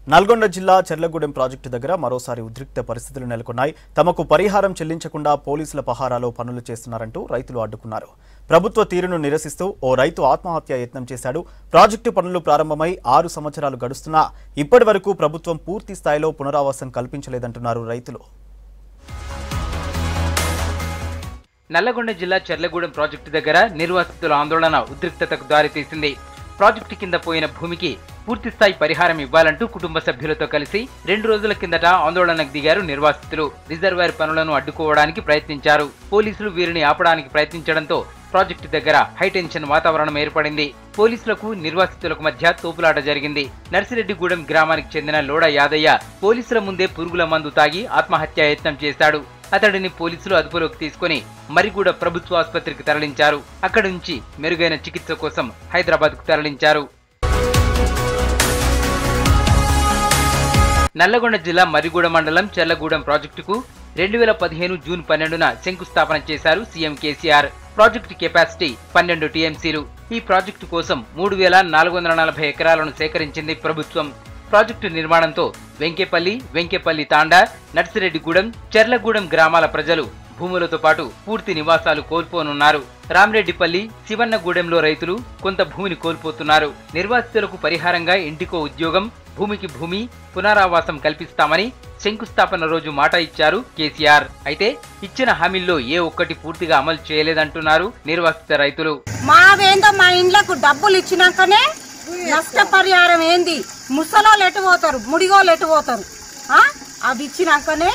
నల్గొండ జిల్లా చెర్లగూడెం ప్రాజెక్టు దగ్గర మరోసారి ఉద్రిక్త పరిస్థితులు నెలకొన్నాయి తమకు పరిహారం చెల్లించకుండా పోలీసుల పహారాలో పనులు చేస్తున్నారంటూ రైతులు అడ్డుకున్నారు ప్రభుత్వ తీరును నిరసిస్తూ ఓ రైతు ఆత్మహత్య యత్నం చేశాడు ప్రాజెక్టు పనులు ప్రారంభమై ఆరు సంవత్సరాలు గడుస్తున్నా ఇప్పటి వరకు ప్రభుత్వం పూర్తి స్థాయిలో పునరావాసం కల్పించలేదంటున్నారు రైతులు నల్లగొండ జిల్లా చెర్లగూడెం ప్రాజెక్టు దగ్గర నిర్వాసితుల ఆందోళన ఉద్రిక్తతకు దారితీసింది ప్రాజెక్టు కింద పోయిన భూమికి పూర్తిస్థాయి పరిహారం ఇవ్వాలంటూ కుటుంబ సభ్యులతో కలిసి రెండు రోజుల కిందట ఆందోళనకు దిగారు నిర్వాసితులు రిజర్వాయర్ పనులను అడ్డుకోవడానికి ప్రయత్నించారు పోలీసులు వీరిని ఆపడానికి ప్రయత్నించడంతో ప్రాజెక్టు దగ్గర హైటెన్షన్ వాతావరణం ఏర్పడింది పోలీసులకు నిర్వాసితులకు మధ్య తోపులాట జరిగింది నర్సిరెడ్డిగూడెం గ్రామానికి చెందిన లోడ యాదయ్య పోలీసుల ముందే పురుగుల మందు తాగి ఆత్మహత్య యత్నం చేశాడు అతడిని పోలీసులు అదుపులోకి తీసుకుని మరిగూడ ప్రభుత్వ ఆసుపత్రికి తరలించారు అక్కడి నుంచి మెరుగైన చికిత్స కోసం హైదరాబాద్ కు తరలించారు నల్లగొండ జిల్లా మరిగూడ మండలం చెర్లగూడెం ప్రాజెక్టుకు రెండు వేల పదిహేను జూన్ పన్నెండున శంకుస్థాపన చేశారు సీఎం కేసీఆర్ ప్రాజెక్టు కెపాసిటీ పన్నెండు టీఎంసీలు ఈ ప్రాజెక్టు కోసం మూడు వేల నాలుగు వందల నలభై ఎకరాలను సేకరించింది ప్రభుత్వం ప్రాజెక్టు నిర్మాణంతో వెంకేపల్లి వెంకేపల్లి తాండా నర్సిరెడ్డిగూడెం చెర్లగూడెం గ్రామాల ప్రజలు భూములతో పాటు పూర్తి నివాసాలు కోల్పోనున్నారు రామరెడ్డిపల్లి శివన్నగూడెంలో రైతులు కొంత భూమిని కోల్పోతున్నారు నిర్వాసితులకు పరిహారంగా ఇంటికో ఉద్యోగం భూమికి భూమి పునరావాసం కల్పిస్తామని శంకుస్థాపన రోజు మాట ఇచ్చారు కేసీఆర్ అయితే ఇచ్చిన హామీల్లో ఏ ఒక్కటి పూర్తిగా అమలు చేయలేదంటున్నారు నిర్వాసిత రైతులు మావేందో మా ఇండ్లకు డబ్బులు ఇచ్చినాకనే నష్టపరిహారం ఏంది ముసలోళ్ళు ఎటు పోతారు ముడిగోళ్ళు ఎటు పోతారు ఆ? అవి ఇచ్చినాకనే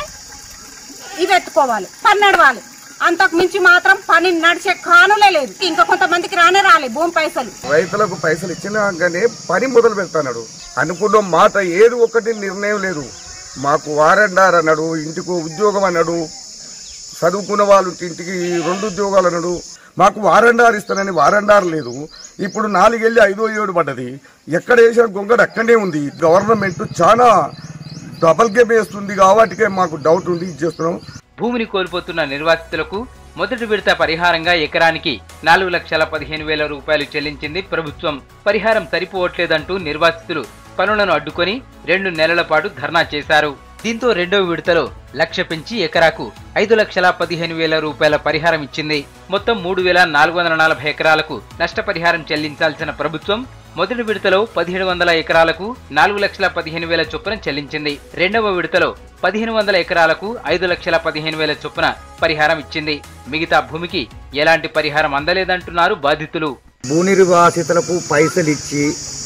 ఇవి ఎత్తుకోవాలి పని నడవాలి అంతకు మించి మాత్రం పని నడిచే కానులే లేదు ఇంకా కొంతమందికి రానే రాలే భూమి పైసలు రైతులకు పైసలు ఇచ్చినాకనే పని మొదలు పెడతాడు అనుకున్న మాట ఏది ఒకటి నిర్ణయం లేదు మాకు వారండార్ అన్నాడు ఇంటికి ఉద్యోగం అన్నాడు చదువుకున్న వాళ్ళు ఇంటికి రెండు ఉద్యోగాలు అన్నాడు మాకు వారండార్ ఇస్తానని వారండార్ లేదు ఇప్పుడు నాలుగెళ్ళి ఐదో ఏడు పడ్డది ఎక్కడ వేసిన గొంగడు అక్కడనే ఉంది గవర్నమెంట్ చాలా డబల్ గేమ్ వేస్తుంది కాబట్టికే మాకు డౌట్ ఉంది ఇచ్చేస్తున్నాం భూమిని కోల్పోతున్న నిర్వాసితులకు మొదటి విడత పరిహారంగా ఎకరానికి నాలుగు లక్షల పదిహేను వేల రూపాయలు చెల్లించింది ప్రభుత్వం పరిహారం సరిపోవట్లేదంటూ నిర్వాసితులు పనులను అడ్డుకొని రెండు నెలల పాటు ధర్నా చేశారు దీంతో రెండవ విడతలో లక్ష పెంచి ఎకరాకు ఐదు లక్షల పదిహేను వేల రూపాయల పరిహారం ఇచ్చింది మొత్తం మూడు వేల నాలుగు వందల నలభై ఎకరాలకు నష్టపరిహారం చెల్లించాల్సిన ప్రభుత్వం మొదటి విడతలో పదిహేడు వందల ఎకరాలకు నాలుగు లక్షల పదిహేను వేల చొప్పున చెల్లించింది రెండవ విడతలో పదిహేను వందల ఎకరాలకు ఐదు లక్షల పదిహేను వేల చొప్పున పరిహారం ఇచ్చింది మిగతా భూమికి ఎలాంటి పరిహారం అందలేదంటున్నారు బాధితులు భూ నిర్వాసితులకు పైసలు ఇచ్చి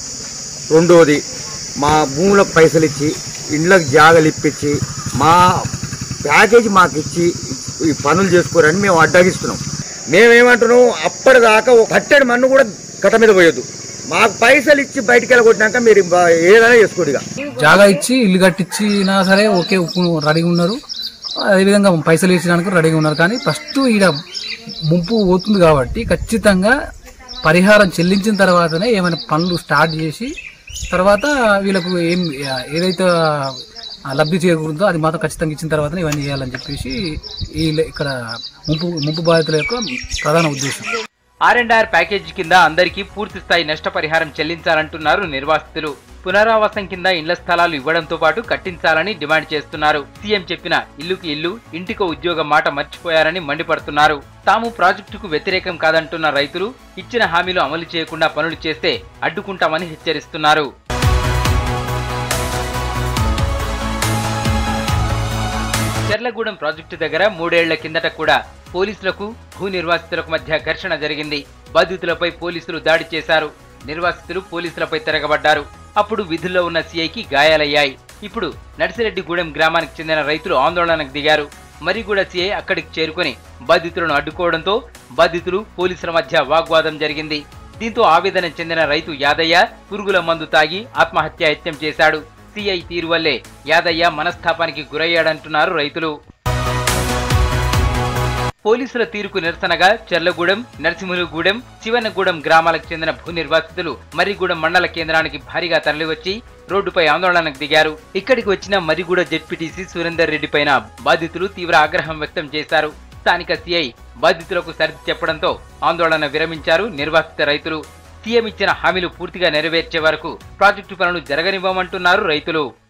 రెండోది మా భూములకు పైసలు ఇచ్చి ఇండ్లకు జాగలు ఇప్పించి మా ప్యాకేజీ మాకు ఇచ్చి ఈ పనులు చేసుకోరని మేము అడ్డగిస్తున్నాం మేమేమంటున్నాం అప్పటిదాకా ఒక కట్టెడు మన్ను కూడా గత మీద పోయొద్దు మాకు పైసలు ఇచ్చి బయటికి వెళ్ళగొట్టినాక మీరు బా- ఏదైనా చేసుకోండి ఇక జాగా ఇచ్చి ఇల్లు కట్టించినా సరే ఓకే ఉప్పు రెడీగా ఉన్నారు అదేవిధంగా పైసలు ఇచ్చడానికి రెడీగా ఉన్నారు కానీ ఫస్ట్ ఈడ ముంపు పోతుంది కాబట్టి ఖచ్చితంగా పరిహారం చెల్లించిన తర్వాతనే ఏమైనా పనులు స్టార్ట్ చేసి తర్వాత వీళ్ళకు ఏం ఏదైతే ఆ లబ్ధి చేకూరుందో అది మాత్రం ఖచ్చితంగా ఇచ్చిన తర్వాతనే ఇవన్నీ చేయాలని చెప్పేసి ఈ ఇక్కడ ముంపు ముంపు బాధితుల యొక్క ప్రధాన ఉద్దేశం ఆర్ అండ్ ఆర్ ప్యాకేజీ కింద అందరికీ పూర్తి స్థాయి నష్టపరిహారం చెల్లించాలంటున్నారు నిర్వాసితులు పునరావాసం కింద ఇళ్ల స్థలాలు ఇవ్వడంతో పాటు కట్టించాలని డిమాండ్ చేస్తున్నారు సీఎం చెప్పిన ఇల్లుకి ఇల్లు ఇంటికో ఉద్యోగం మాట మర్చిపోయారని మండిపడుతున్నారు తాము ప్రాజెక్టుకు వ్యతిరేకం కాదంటున్న రైతులు ఇచ్చిన హామీలు అమలు చేయకుండా పనులు చేస్తే అడ్డుకుంటామని హెచ్చరిస్తున్నారు చెర్లగూడెం ప్రాజెక్టు దగ్గర మూడేళ్ల కిందట కూడా పోలీసులకు భూ నిర్వాసితులకు మధ్య ఘర్షణ జరిగింది బాధితులపై పోలీసులు దాడి చేశారు నిర్వాసితులు పోలీసులపై తిరగబడ్డారు అప్పుడు విధుల్లో ఉన్న సీఐకి గాయాలయ్యాయి ఇప్పుడు నర్సిరెడ్డిగూడెం గ్రామానికి చెందిన రైతులు ఆందోళనకు దిగారు మరిగూడ సీఐ అక్కడికి చేరుకొని బాధితులను అడ్డుకోవడంతో బాధితులు పోలీసుల మధ్య వాగ్వాదం జరిగింది దీంతో ఆవేదన చెందిన రైతు యాదయ్య పురుగుల మందు తాగి ఆత్మహత్య యత్నం చేశాడు సిఐ తీరు వల్లే యాదయ్య మనస్తాపానికి గురయ్యాడంటున్నారు రైతులు పోలీసుల తీరుకు నిరసనగా చెర్లగూడెం నరసింహులగూడెం శివన్నగూడెం గ్రామాలకు చెందిన భూ నిర్వాసితులు మర్రిగూడెం మండల కేంద్రానికి భారీగా తరలివచ్చి రోడ్డుపై ఆందోళనకు దిగారు ఇక్కడికి వచ్చిన మరిగూడ జెడ్పీటీసీ సురేందర్ రెడ్డి పైన బాధితులు తీవ్ర ఆగ్రహం వ్యక్తం చేశారు స్థానిక సిఐ బాధితులకు సర్ది చెప్పడంతో ఆందోళన విరమించారు నిర్వాసిత రైతులు సీఎం ఇచ్చిన హామీలు పూర్తిగా నెరవేర్చే వరకు ప్రాజెక్టు పనులు జరగనివ్వమంటున్నారు రైతులు